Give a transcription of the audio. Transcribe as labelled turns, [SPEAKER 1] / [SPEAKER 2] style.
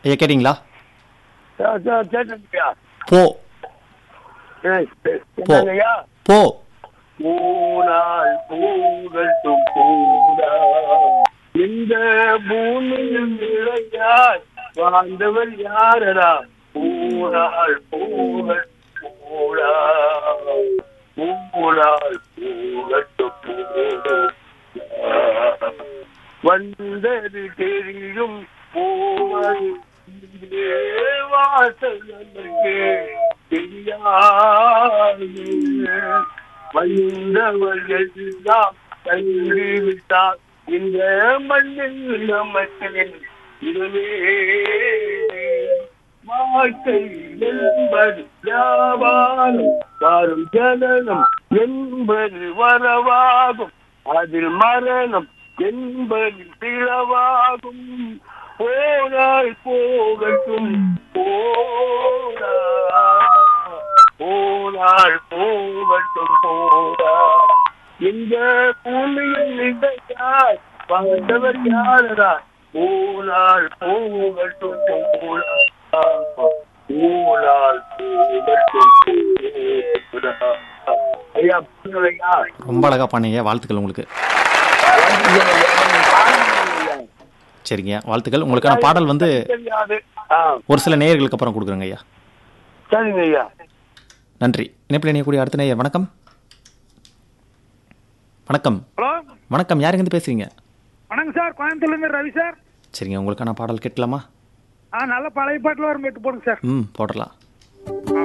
[SPEAKER 1] ஐயா கேட்டிங்களா
[SPEAKER 2] கேட்டுருக்கியா
[SPEAKER 1] போ
[SPEAKER 2] என்னங்கய்யா
[SPEAKER 1] போ
[SPEAKER 2] பூனால் பூகட்டும் பூடா இந்த பூமியில் நிலையாய் வாழ்ந்தவர் யாரடா பூனால் பூகட்டும் பூடா பூனால் பூகட்டும் பூடா வந்தது தெரியும் போவது இங்கே வாசல் நமக்கு தெரியாது வந்தவர்கள் எல்லாம் தங்கிவிட்டார் இந்த மண்ணில் நமக்கு இதுவே வாழ்க்கை என்பது வியாபாரம் வரும் ஜனனம் என்பது வரவாகும் அதில் மரணம் என்பது பிளவாகும் போராய் போகட்டும் போரா போராள் போகட்டும் போரா இந்த பூமியில் நின்றாய் வாழ்ந்தவர் யாரா போராள் போகட்டும் போரா போராள் போகட்டும் போரா ஐயா புரியுதுங்களா?
[SPEAKER 1] ரொம்ப அழகா பண்ணீங்க வாழ்த்துக்கள் உங்களுக்கு சரிங்க வாழ்த்துக்கள் உங்களுக்கான பாடல் வந்து
[SPEAKER 2] தெரியாது ஆ
[SPEAKER 1] ஒரு சில நேயர்களுக்கு அப்புறம் கொடுக்குறேங்க ஐயா
[SPEAKER 2] சரிங்க ஐயா
[SPEAKER 1] நன்றி இணைப்பில் இணையக்கூடிய அடுத்த நேயர் வணக்கம் வணக்கம்
[SPEAKER 3] ஹலோ
[SPEAKER 1] வணக்கம் யாருங்க பேசுறீங்க
[SPEAKER 3] வணக்கம் சார் கோயம்புத்தூர்லேருந்து ரவி சார்
[SPEAKER 1] சரிங்க உங்களுக்கான பாடல் கேட்கலாமா
[SPEAKER 3] ஆ நல்ல பழைய பாட்டில் வரும் கேட்டு போடுங்க சார்
[SPEAKER 1] ம் போடலாம்